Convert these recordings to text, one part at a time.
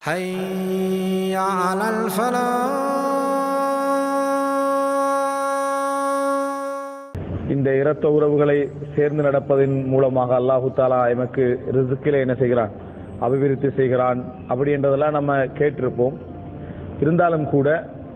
حي على الفلاح இந்த இரத்த உறவுகளை சேர்ந்து நடப்பதன் மூலமாக அல்லாஹு தாலா எமக்கு ரிசுக்கிலே என்ன செய்கிறான் அபிவிருத்தி செய்கிறான் அப்படி என்றதெல்லாம் நம்ம கேட்டிருப்போம் இருந்தாலும் கூட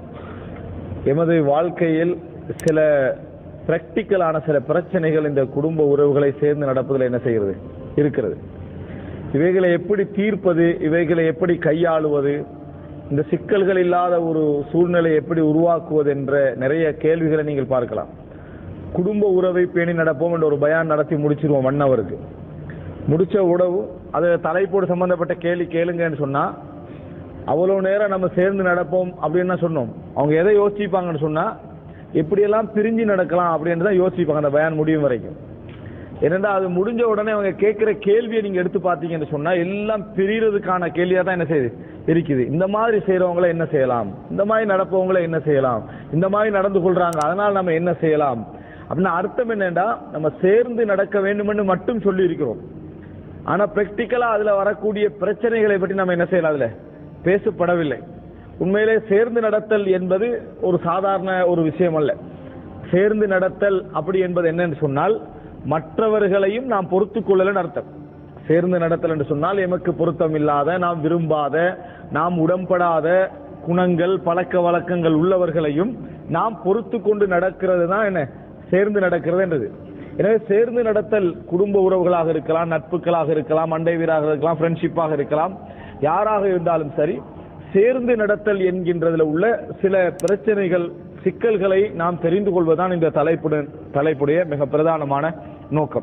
எமது வாழ்க்கையில் சில பிராக்டிக்கலான சில பிரச்சனைகள் இந்த குடும்ப உறவுகளை சேர்ந்து நடப்பதில் என்ன செய்கிறது இருக்கிறது இவைகளை எப்படி தீர்ப்பது இவைகளை எப்படி கையாளுவது இந்த சிக்கல்கள் இல்லாத ஒரு சூழ்நிலை எப்படி உருவாக்குவது என்ற நிறைய கேள்விகளை நீங்கள் பார்க்கலாம் குடும்ப உறவை பேணி நடப்போம் என்ற ஒரு பயான் நடத்தி முடிச்சிருவோம் மன்னவருக்கு முடிச்ச உறவு அது தலைப்போடு சம்பந்தப்பட்ட கேள்வி கேளுங்கன்னு சொன்னா அவ்வளவு நேரம் நம்ம சேர்ந்து நடப்போம் அப்படின்னு தான் சொன்னோம் அவங்க எதை யோசிப்பாங்கன்னு சொன்னா எப்படியெல்லாம் பிரிஞ்சு நடக்கலாம் அப்படின்னு தான் யோசிப்பாங்க அந்த பயான் முடியும் வரைக்கும் ஏனென்றா அது முடிஞ்ச உடனே அவங்க கேட்கிற கேள்வியை நீங்க எடுத்து பார்த்தீங்கன்னு சொன்னா எல்லாம் பிரியறதுக்கான கேள்வியா தான் என்ன செய்யுது இருக்குது இந்த மாதிரி செய்யறவங்களை என்ன செய்யலாம் இந்த மாதிரி நடப்பவங்களை என்ன செய்யலாம் இந்த மாதிரி நடந்து கொள்றாங்க அதனால நம்ம என்ன செய்யலாம் அப்படின்னா அர்த்தம் என்னன்னா நம்ம சேர்ந்து நடக்க வேண்டும்னு மட்டும் சொல்லி இருக்கிறோம் ஆனா பிராக்டிக்கலா அதுல வரக்கூடிய பிரச்சனைகளை பற்றி நம்ம என்ன செய்யலாம் அதுல பேசப்படவில்லை உண்மையிலே சேர்ந்து நடத்தல் என்பது ஒரு சாதாரண ஒரு விஷயம் அல்ல சேர்ந்து நடத்தல் அப்படி என்பது என்னன்னு சொன்னால் மற்றவர்களையும் நாம் பொறுத்து கொள்ளலன்னு அர்த்தம் சேர்ந்து நடத்தல் என்று சொன்னால் எமக்கு பொருத்தம் இல்லாத நாம் விரும்பாத நாம் உடம்படாத குணங்கள் பழக்க வழக்கங்கள் உள்ளவர்களையும் நாம் பொறுத்து கொண்டு நடக்கிறது தான் என்ன சேர்ந்து நடக்கிறது என்றது எனவே சேர்ந்து நடத்தல் குடும்ப உறவுகளாக இருக்கலாம் நட்புகளாக இருக்கலாம் அண்டை வீராக இருக்கலாம் ஃப்ரெண்ட்ஷிப்பாக இருக்கலாம் யாராக இருந்தாலும் சரி சேர்ந்து நடத்தல் என்கின்றதுல உள்ள சில பிரச்சனைகள் சிக்கல்களை நாம் தெரிந்து கொள்வதுதான் இந்த தலைப்புடன் தலைப்புடைய மிக பிரதானமான நோக்கம்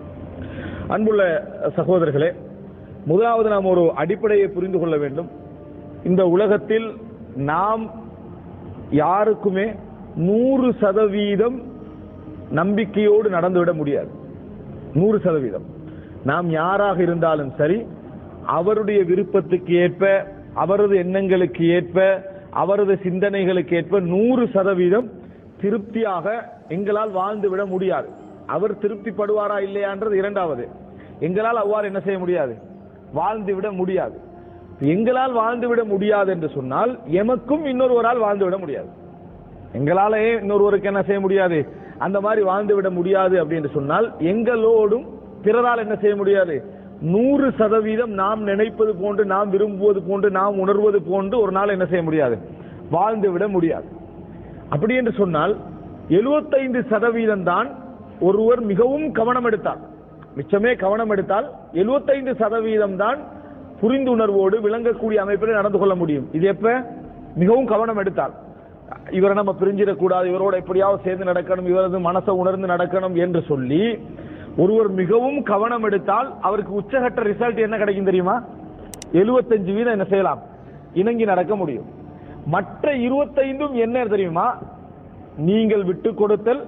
அன்புள்ள சகோதரர்களே முதலாவது நாம் ஒரு அடிப்படையை புரிந்து கொள்ள வேண்டும் இந்த உலகத்தில் நாம் யாருக்குமே நூறு சதவீதம் நம்பிக்கையோடு நடந்துவிட முடியாது நூறு சதவீதம் நாம் யாராக இருந்தாலும் சரி அவருடைய விருப்பத்துக்கு ஏற்ப அவரது எண்ணங்களுக்கு ஏற்ப அவரது சிந்தனைகளுக்கு ஏற்ப நூறு சதவீதம் திருப்தியாக எங்களால் வாழ்ந்து விட முடியாது அவர் திருப்திப்படுவாரா இல்லையான்றது இரண்டாவது எங்களால் அவ்வாறு என்ன செய்ய முடியாது வாழ்ந்து விட முடியாது எங்களால் வாழ்ந்து விட முடியாது என்று சொன்னால் எமக்கும் இன்னொருவரால் வாழ்ந்து விட முடியாது எங்களாலே இன்னொருவருக்கு என்ன செய்ய முடியாது அந்த மாதிரி வாழ்ந்து விட முடியாது அப்படின்னு சொன்னால் எங்களோடும் பிறரால் என்ன செய்ய முடியாது நூறு சதவீதம் நாம் நினைப்பது போன்று நாம் விரும்புவது போன்று நாம் உணர்வது போன்று ஒரு நாள் என்ன செய்ய முடியாது வாழ்ந்து விட முடியாது அப்படி என்று சொன்னால் எழுபத்தைந்து சதவீதம் தான் ஒருவர் மிகவும் கவனம் எடுத்தார் மிச்சமே கவனம் எடுத்தால் எழுபத்தைந்து சதவீதம் தான் புரிந்துணர்வோடு விளங்கக்கூடிய அமைப்பில் நடந்து கொள்ள முடியும் இது எப்ப மிகவும் கவனம் எடுத்தால் இவரை நம்ம பிரிஞ்சிடக்கூடாது இவரோட எப்படியாவது சேர்ந்து நடக்கணும் இவரது மனசை உணர்ந்து நடக்கணும் என்று சொல்லி ஒருவர் மிகவும் கவனம் எடுத்தால் அவருக்கு உச்சகட்ட ரிசல்ட் என்ன கிடைக்கும் தெரியுமா எழுபத்தஞ்சு வீதம் என்ன செய்யலாம் இணங்கி நடக்க முடியும் மற்ற இருபத்தைந்தும் என்ன தெரியுமா நீங்கள் விட்டு கொடுத்தல்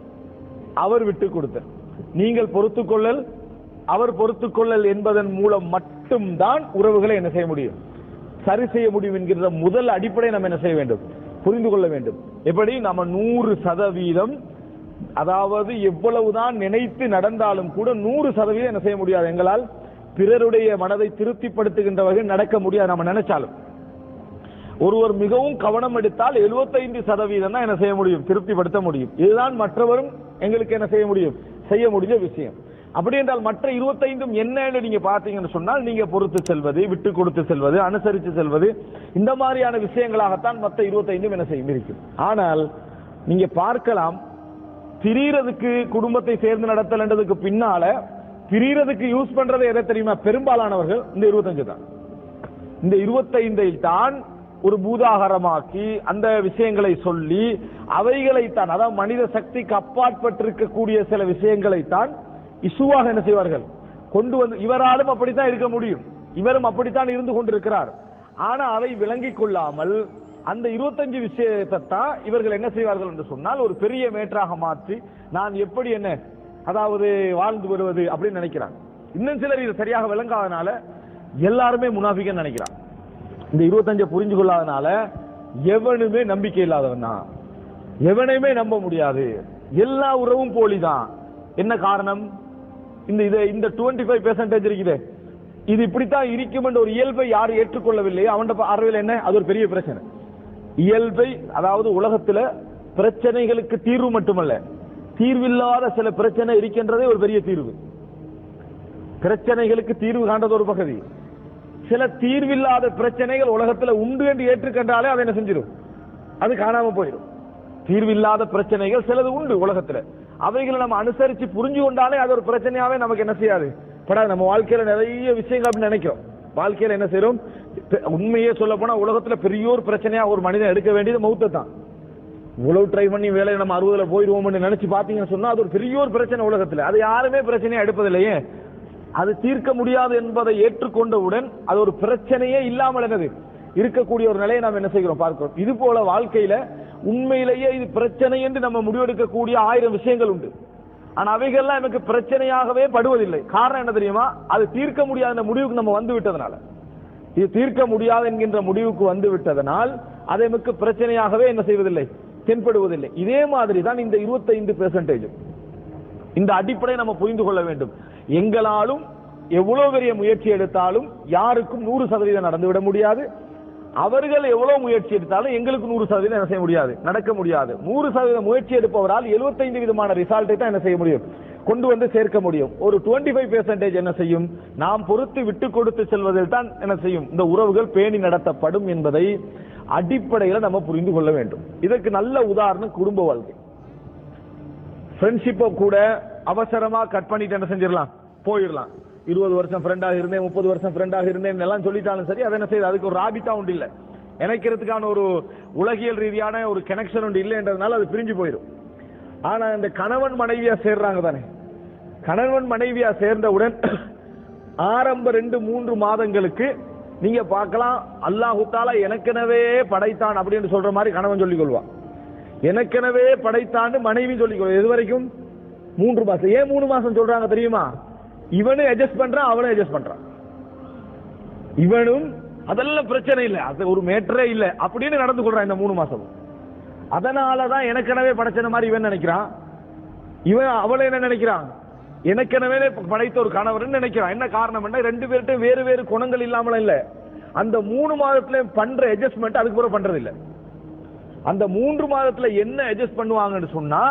அவர் விட்டு கொடுத்தல் நீங்கள் பொறுத்துக் கொள்ளல் அவர் பொறுத்துக் கொள்ளல் என்பதன் மூலம் மட்டும்தான் உறவுகளை என்ன செய்ய முடியும் சரி செய்ய முடியும் என்கிற முதல் அடிப்படை நம்ம என்ன செய்ய வேண்டும் புரிந்து கொள்ள வேண்டும் எப்படி நம்ம நூறு சதவீதம் அதாவது எவ்வளவுதான் நினைத்து நடந்தாலும் கூட நூறு சதவீதம் என்ன செய்ய முடியாது எங்களால் பிறருடைய மனதை திருப்திப்படுத்துகின்ற வகையில் நடக்க முடியாது நம்ம நினைச்சாலும் ஒருவர் மிகவும் கவனம் எடுத்தால் 75% சதவீதம் தான் என்ன செய்ய முடியும் திருப்திப்படுத்த முடியும் இதுதான் மற்றவரும் எங்களுக்கு என்ன செய்ய முடியும் செய்ய முடிஞ்ச விஷயம் அப்படி என்றால் மற்ற இருபத்தைந்தும் என்னன்னு நீங்க பாத்தீங்கன்னு சொன்னால் நீங்க பொறுத்து செல்வது விட்டு கொடுத்து செல்வது அனுசரித்து செல்வது இந்த மாதிரியான விஷயங்களாகத்தான் மற்ற இருபத்தைந்தும் என்ன செய்யும் இருக்கும் ஆனால் நீங்க பார்க்கலாம் பிரியறதுக்கு குடும்பத்தை சேர்ந்து நடத்தலன்றதுக்கு பின்னால பிரியறதுக்கு யூஸ் பண்றது எதை தெரியுமா பெரும்பாலானவர்கள் இந்த இருபத்தஞ்சு தான் இந்த இருபத்தைந்தை தான் ஒரு பூதாகரமாக்கி அந்த விஷயங்களை சொல்லி அவைகளை தான் அதாவது மனித சக்திக்கு அப்பாற்பட்டிருக்கக்கூடிய சில விஷயங்களை தான் இசுவாக என்ன செய்வார்கள் கொண்டு வந்து இவராலும் அப்படித்தான் இருக்க முடியும் இவரும் அப்படித்தான் இருந்து கொண்டிருக்கிறார் ஆனா அதை விளங்கிக் கொள்ளாமல் அந்த இருபத்தஞ்சு விஷயத்தை தான் இவர்கள் என்ன செய்வார்கள் என்று சொன்னால் ஒரு பெரிய மேற்றாக மாற்றி நான் எப்படி என்ன அதாவது வாழ்ந்து வருவது அப்படின்னு நினைக்கிறாங்க இன்னும் சிலர் இது சரியாக விளங்காதனால எல்லாருமே முனாஃபிகன்னு நினைக்கிறாங்க இந்த இருபத்தஞ்ச புரிஞ்சு கொள்ளாதனால எவனுமே நம்பிக்கை இல்லாதவன் தான் எவனையுமே நம்ப முடியாது எல்லா உறவும் போலிதான் என்ன காரணம் இந்த இதை இந்த டுவெண்ட்டி ஃபைவ் பெர்சன்டேஜ் இருக்குது இது இப்படித்தான் இருக்கும் என்ற ஒரு இயல்பை யார் ஏற்றுக்கொள்ளவில்லையோ அவன் பார்வையில் என்ன அது ஒரு பெரிய பிரச்சனை இயல்பை அதாவது உலகத்துல பிரச்சனைகளுக்கு தீர்வு மட்டுமல்ல தீர்வில்லாத சில பிரச்சனை இருக்கின்றதே ஒரு பெரிய தீர்வு பிரச்சனைகளுக்கு தீர்வு காண்றது ஒரு பகுதி சில தீர்வில்லாத பிரச்சனைகள் உலகத்துல உண்டு என்று ஏற்றுக்கண்டாலே அதை என்ன செஞ்சிடும் அது காணாம போயிடும் தீர்வில்லாத பிரச்சனைகள் சிலது உண்டு உலகத்துல அவைகளை நம்ம அனுசரிச்சு புரிஞ்சு கொண்டாலே அது ஒரு பிரச்சனையாவே நமக்கு என்ன செய்யாது படாது நம்ம வாழ்க்கையில நிறைய விஷயங்கள் அப்படின்னு நினைக்கிறோம் வாழ்க்கையில என்ன செய்யறோம் உண்மையே சொல்ல போனா உலகத்துல பெரிய ஒரு பிரச்சனையா ஒரு மனிதன் எடுக்க வேண்டியது மௌத்தை தான் இவ்வளவு ட்ரை பண்ணி வேலையை நம்ம அறுபதுல போயிடுவோம்னு நினைச்சு பாத்தீங்கன்னு சொன்னா அது ஒரு பெரிய ஒரு பிரச்சனை உலகத்துல அது யாருமே பிரச்சனையா எடுப்பதில்லையே அது தீர்க்க முடியாது என்பதை ஏற்றுக்கொண்டவுடன் அது ஒரு பிரச்சனையே இல்லாமல் என்னது இருக்கக்கூடிய ஒரு நிலையை நாம் என்ன செய்கிறோம் பார்க்கிறோம் இது போல வாழ்க்கையில உண்மையிலேயே இது பிரச்சனை என்று நம்ம முடிவெடுக்கக்கூடிய ஆயிரம் விஷயங்கள் உண்டு ஆனா அவைகள்லாம் எனக்கு பிரச்சனையாகவே படுவதில்லை காரணம் என்ன தெரியுமா அது தீர்க்க முடியாத முடிவுக்கு நம்ம வந்து விட்டதனால இது தீர்க்க முடியாது என்கின்ற முடிவுக்கு வந்து விட்டதனால் அது நமக்கு பிரச்சனையாகவே என்ன செய்வதில்லை தென்படுவதில்லை இதே மாதிரி தான் இந்த இருபத்தைந்து பெர்சன்டேஜ் இந்த அடிப்படை நம்ம புரிந்து கொள்ள வேண்டும் எங்களாலும் எவ்வளவு பெரிய முயற்சி எடுத்தாலும் யாருக்கும் நூறு சதவீதம் நடந்துவிட முடியாது அவர்கள் எவ்வளவு முயற்சி எடுத்தாலும் எங்களுக்கு நூறு சதவீதம் என்ன செய்ய முடியாது நடக்க முடியாது நூறு சதவீதம் முயற்சி எடுப்பவரால் 75 விதமான ரிசல்ட்டை தான் என்ன செய்ய முடியும் கொண்டு வந்து சேர்க்க முடியும் ஒரு 25% ஃபைவ் பெர்சன்டேஜ் என்ன செய்யும் நாம் பொறுத்து விட்டு கொடுத்து செல்வதில் தான் என்ன செய்யும் இந்த உறவுகள் பேணி நடத்தப்படும் என்பதை அடிப்படையில் நம்ம புரிந்து கொள்ள வேண்டும் இதற்கு நல்ல உதாரணம் குடும்ப வாழ்க்கை ஃப்ரெண்ட்ஷிப்பை கூட அவசரமா கட் பண்ணிட்டு என்ன செஞ்சிடலாம் போயிடலாம் இருபது வருஷம் ஃப்ரெண்டாக இருந்தேன் முப்பது வருஷம் ஃப்ரெண்டாக இருந்தேன் எல்லாம் சொல்லிட்டாலும் சரி அதை என்ன செய்யுது அதுக்கு ஒரு ராபித்தா உண்டு இல்ல இணைக்கிறதுக்கான ஒரு உலகியல் ரீதியான ஒரு கனெக்ஷன் உண்டு இல்லைன்றதுனால அது பிரிஞ்சு போயிடும் ஆனா இந்த கணவன் மனைவியா சேர்றாங்க தானே கணவன் மனைவியா சேர்ந்தவுடன் ஆரம்ப ரெண்டு மூன்று மாதங்களுக்கு நீங்க பார்க்கலாம் அல்லாஹு தாலா எனக்கெனவே படைத்தான் அப்படின்னு சொல்ற மாதிரி கணவன் சொல்லிக் கொள்வான் எனக்கெனவே படைத்தான்னு மனைவி சொல்லிக் கொள்வா எது வரைக்கும் மூன்று மாசம் ஏன் மூணு மாசம் சொல்றாங்க தெரியுமா இவனும் அட்ஜஸ்ட் பண்றான் அவனும் அட்ஜஸ்ட் பண்றான் இவனும் அதெல்லாம் பிரச்சனை இல்லை அது ஒரு மேட்டரே இல்லை அப்படின்னு நடந்து கொள்றான் இந்த மூணு மாசம் அதனாலதான் எனக்கெனவே படைச்சன மாதிரி இவன் நினைக்கிறான் இவன் அவளை என்ன நினைக்கிறான் எனக்கெனவே படைத்த ஒரு கணவன் நினைக்கிறான் என்ன காரணம் என்ன ரெண்டு பேர்கிட்ட வேறு வேறு குணங்கள் இல்லாமல இல்ல அந்த மூணு மாதத்துல பண்ற அட்ஜஸ்ட்மெண்ட் அதுக்கு பிறகு பண்றது இல்ல அந்த மூன்று மாதத்துல என்ன அட்ஜஸ்ட் பண்ணுவாங்கன்னு சொன்னா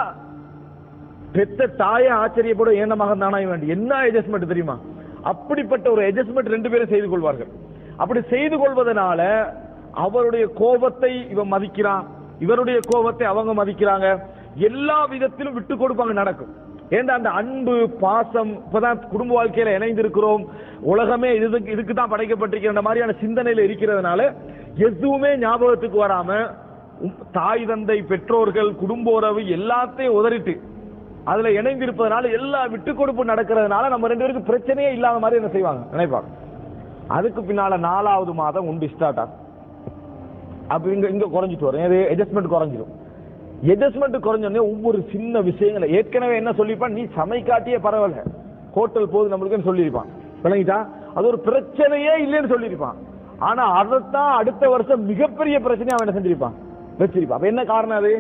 பெத்த தாயை ஆச்சரியப்பட ஏன மகன் தானா இவன் என்ன அட்ஜஸ்ட்மெண்ட் தெரியுமா அப்படிப்பட்ட ஒரு அட்ஜஸ்ட்மெண்ட் ரெண்டு பேரும் செய்து கொள்வார்கள் அப்படி செய்து கொள்வதனால அவருடைய கோபத்தை இவன் மதிக்கிறான் இவருடைய கோபத்தை அவங்க மதிக்கிறாங்க எல்லா விதத்திலும் விட்டு கொடுப்பாங்க நடக்கும் ஏண்டா அந்த அன்பு பாசம் இப்பதான் குடும்ப வாழ்க்கையில இணைந்திருக்கிறோம் உலகமே இதுக்கு இதுக்கு தான் படைக்கப்பட்டிருக்கிற மாதிரியான சிந்தனையில இருக்கிறதுனால எதுவுமே ஞாபகத்துக்கு வராம உம், தாய் தந்தை பெற்றோர்கள் குடும்ப உறவு எல்லாத்தையும் உதறிட்டு அதுல இணைந்திருப்பதனால எல்லா விட்டு கொடுப்பு நடக்கிறதுனால நம்ம ரெண்டு பேருக்கு பிரச்சனையே இல்லாத மாதிரி என்ன செய்வாங்க நினைப்பாங்க அதுக்கு பின்னால நாலாவது மாதம் உண்டு ஸ்டார்ட் ஆகும் அப்ப இங்க இங்க குறைஞ்சிட்டு வரும் இது அட்ஜஸ்ட்மெண்ட் குறைஞ்சிடும் அட்ஜஸ்ட்மெண்ட் குறைஞ்சோடனே ஒவ்வொரு சின்ன விஷயங்களை ஏற்கனவே என்ன சொல்லிப்பான் நீ சமைக்காட்டியே பரவாயில்ல ஹோட்டல் போது நம்மளுக்குன்னு சொல்லியிருப்பான் விளங்கிட்டா அது ஒரு பிரச்சனையே இல்லைன்னு சொல்லியிருப்பான் ஆனா அதைத்தான் அடுத்த வருஷம் மிகப்பெரிய பிரச்சனையை அவன் என்ன செஞ்சிருப்பான் வச்சிருப்பான் அப்ப என்ன காரணம் அது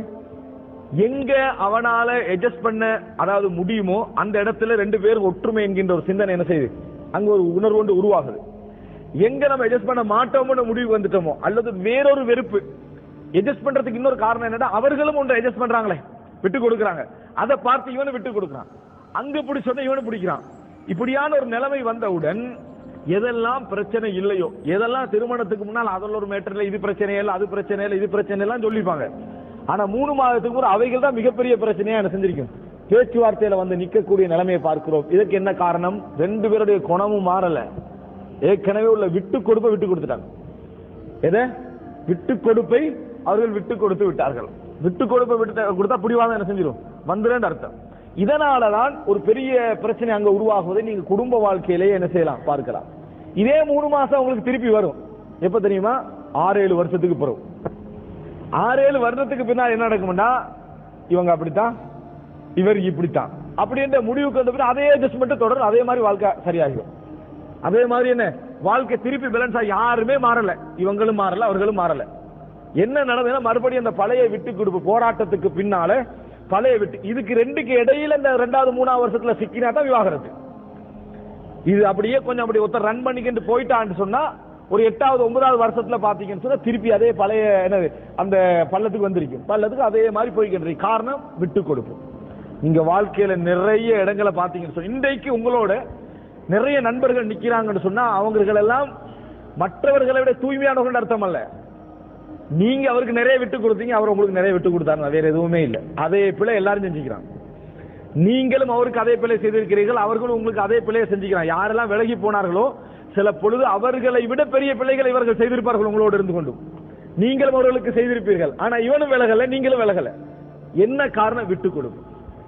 எங்க அவனால அட்ஜஸ்ட் பண்ண அதாவது முடியுமோ அந்த இடத்துல ரெண்டு பேரும் ஒற்றுமை என்கின்ற ஒரு சிந்தனை என்ன செய்யுது அங்க ஒரு உணர்வு ஒன்று உருவாகுது எங்க நம்ம அட்ஜஸ்ட் பண்ண மாட்டோம்னு முடிவு வந்துட்டோமோ அல்லது வேறொரு வெறுப்பு அட்ஜஸ்ட் பண்றதுக்கு இன்னொரு காரணம் என்னன்னா அவர்களும் ஒன்று அட்ஜஸ்ட் பண்றாங்களே விட்டு கொடுக்குறாங்க அதை பார்த்து இவனு விட்டு கொடுக்குறான் அங்க பிடிச்சதை இவனு பிடிக்கிறான் இப்படியான ஒரு நிலைமை வந்தவுடன் எதெல்லாம் பிரச்சனை இல்லையோ எதெல்லாம் திருமணத்துக்கு முன்னால் அதில் ஒரு மேட்டர்ல இது பிரச்சனை இல்லை அது பிரச்சனை இல்லை இது பிரச்சனை எல்லாம் சொல்லிப்பாங்க ஆனா மூணு மாதத்துக்கு ஒரு அவைகள் தான் மிகப்பெரிய பிரச்சனையா என்ன செஞ்சிருக்கும் பேச்சுவார்த்தையில வந்து நிக்கக்கூடிய நிலைமையை பார்க்கிறோம் இதுக்கு என்ன காரணம் ரெண்டு பேருடைய குணமும் மாறல ஏற்கனவே உள்ள விட்டு கொடுப்பை விட்டு கொடுத்துட்டாங்க எதை விட்டு கொடுப்பை அவர்கள் விட்டு கொடுத்து விட்டார்கள் விட்டு கொடுப்பை விட்டு கொடுத்தா பிடிவாதம் என்ன செஞ்சிடும் வந்துருன்னு அர்த்தம் இதனாலதான் ஒரு பெரிய பிரச்சனை அங்க உருவாகுவதை நீங்க குடும்ப வாழ்க்கையிலேயே என்ன செய்யலாம் பார்க்கலாம் இதே மூணு மாசம் உங்களுக்கு திருப்பி வரும் எப்ப தெரியுமா ஆறு ஏழு வருஷத்துக்கு பிறகு ஆறு ஏழு வருடத்துக்கு பின்னால் என்ன நடக்கும்னா இவங்க அப்படித்தான் இவர் இப்படித்தான் அப்படின்ற முடிவுக்கு வந்த பிறகு அதே அட்ஜஸ்ட்மெண்ட் தொடரும் அதே மாதிரி வாழ்க்கை சரியாகிடும் அதே மாதிரி என்ன வாழ்க்கை திருப்பி பேலன்ஸ் ஆகி யாருமே மாறல இவங்களும் மாறல அவர்களும் மாறல என்ன நடந்ததுன்னா மறுபடியும் அந்த பழைய விட்டு கொடுப்பு போராட்டத்துக்கு பின்னால பழைய விட்டு இதுக்கு ரெண்டுக்கு இடையில இந்த ரெண்டாவது மூணாவது வருஷத்துல சிக்கினா தான் விவாகரத்து இது அப்படியே கொஞ்சம் அப்படி ஒருத்தர் ரன் பண்ணிக்கிட்டு போயிட்டான்னு சொன்னா ஒரு எட்டாவது ஒன்பதாவது வருஷத்துல பாத்தீங்கன்னு சொன்னா திருப்பி அதே பழைய என்னது அந்த பள்ளத்துக்கு வந்திருக்கும் பள்ளத்துக்கு அதே மாதிரி போய்கிட்டு இருக்கு. காரணம் விட்டு கொடுப்பு நீங்க வாழ்க்கையில நிறைய இடங்களை பாத்தீங்கன்னு சொன்னா இன்றைக்கு உங்களோட நிறைய நண்பர்கள் நிக்கிறாங்கன்னு சொன்னா அவர்கள் எல்லாம் மற்றவர்களை விட தூய்மையானவர்கள் அர்த்தம் அல்ல நீங்க அவருக்கு நிறைய விட்டு கொடுத்தீங்க அவர் உங்களுக்கு நிறைய விட்டு கொடுத்தாரு வேற எதுவுமே இல்ல அதே பிள்ளை எல்லாரும் செஞ்சுக்கிறாங்க நீங்களும் அவருக்கு அதே பிள்ளை செய்திருக்கிறீர்கள் அவர்களும் உங்களுக்கு அதே பிள்ளையை செஞ்சுக்கிறாங்க யாரெல்லாம் விலகி போனார்களோ சில பொழுது அவர்களை விட பெரிய பிள்ளைகளை இவர்கள் செய்திருப்பார்கள் உங்களோடு இருந்து கொண்டும் நீங்களும் அவர்களுக்கு செய்திருப்பீர்கள் ஆனா இவனும் விலகல நீங்களும் விலகல என்ன காரணம் விட்டு கொடுக்கும்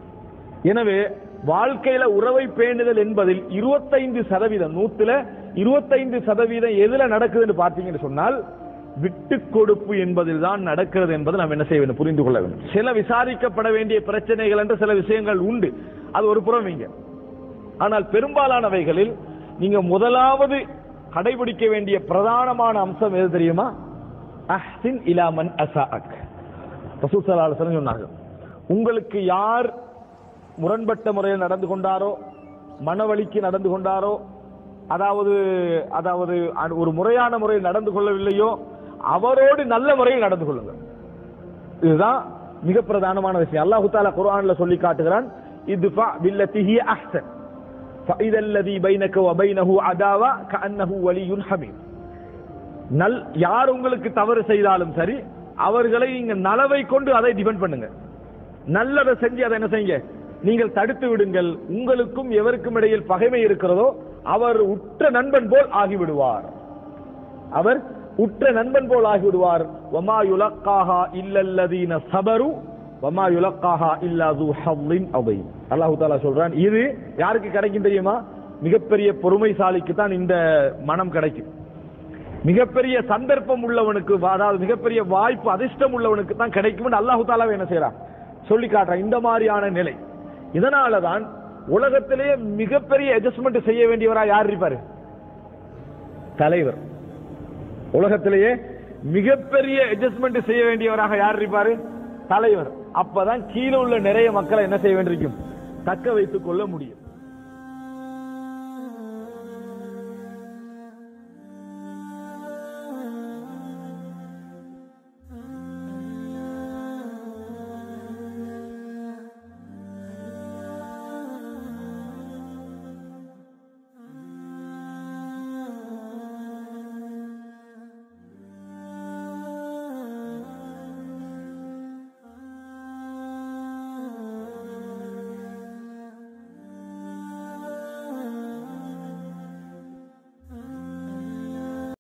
எனவே வாழ்க்கையில உறவை பேணுதல் என்பதில் இருபத்தைந்து சதவீதம் நூத்துல இருபத்தைந்து சதவீதம் எதுல நடக்குதுன்னு பார்த்தீங்கன்னு சொன்னால் விட்டு கொடுப்பு என்பதில் தான் நடக்கிறது என்பதை நாம் என்ன செய்ய வேண்டும் புரிந்து கொள்ள வேண்டும் சில விசாரிக்கப்பட வேண்டிய பிரச்சனைகள் என்று சில விஷயங்கள் உண்டு அது ஒரு புறம் இங்க ஆனால் பெரும்பாலானவைகளில் நீங்க முதலாவது கடைபிடிக்க வேண்டிய பிரதானமான அம்சம் எது தெரியுமா அஹ்சின் இலாமன் அசாஅக் ரசூல் ஸல்லல்லாஹு அலைஹி வஸல்லம் சொன்னார்கள் உங்களுக்கு யார் முரண்பட்ட முறையில் நடந்து கொண்டாரோ மனவழிக்கு நடந்து கொண்டாரோ அதாவது அதாவது அ- ஒரு முறையான முறையில் நடந்து கொள்ளவில்லையோ அவரோடு நல்ல முறையில் நடந்து கொள்ளுங்கள் இதுதான் மிக பிரதானமான விஷயம் அல்லாஹு தாலா குர்ஆன்ல சொல்லி காட்டுகிறான் இதுஃபா பில்லதி ஹிய அஹ்சன் فإذا الذي بينك وبينه عداوة كأنه ولي حميم நல் யார் உங்களுக்கு தவறு செய்தாலும் சரி அவர்களை நீங்க நலவை கொண்டு அதை டிபெண்ட் பண்ணுங்க நல்லதை செஞ்சு அதை என்ன செய்யுங்க நீங்கள் தடுத்து விடுங்கள் உங்களுக்கும் எவருக்கும் இடையில் பகைமை இருக்கிறதோ அவர் உற்ற நண்பன் போல் ஆகிவிடுவார் அவர் உற்ற நண்பன் போல் ஆகிவிடுவார் வமா யுலக்காஹா இல்லல்லதீன சபரு வமா யுலக்காஹா இல்லா து ஹவ்லின் அவை அல்லாஹு தாலா சொல்றான் இது யாருக்கு கிடைக்கும் தெரியுமா மிகப்பெரிய பொறுமைசாலிக்கு தான் இந்த மனம் கிடைக்கும் மிகப்பெரிய சந்தர்ப்பம் உள்ளவனுக்கு அதாவது மிகப்பெரிய வாய்ப்பு அதிர்ஷ்டம் உள்ளவனுக்கு தான் கிடைக்கும் அல்லாஹு தாலாவை என்ன செய்யறான் சொல்லி காட்டுறான் இந்த மாதிரியான நிலை இதனாலதான் உலகத்திலேயே மிகப்பெரிய அட்ஜஸ்ட்மெண்ட் செய்ய வேண்டியவரா யார் இருப்பாரு தலைவர் உலகத்திலேயே மிகப்பெரிய அட்ஜஸ்ட்மெண்ட் செய்ய வேண்டியவராக யார் இருப்பாரு தலைவர் அப்பதான் கீழே உள்ள நிறைய மக்களை என்ன செய்ய வேண்டியிருக்கும் தக்க வைத்துக் கொள்ள முடியும்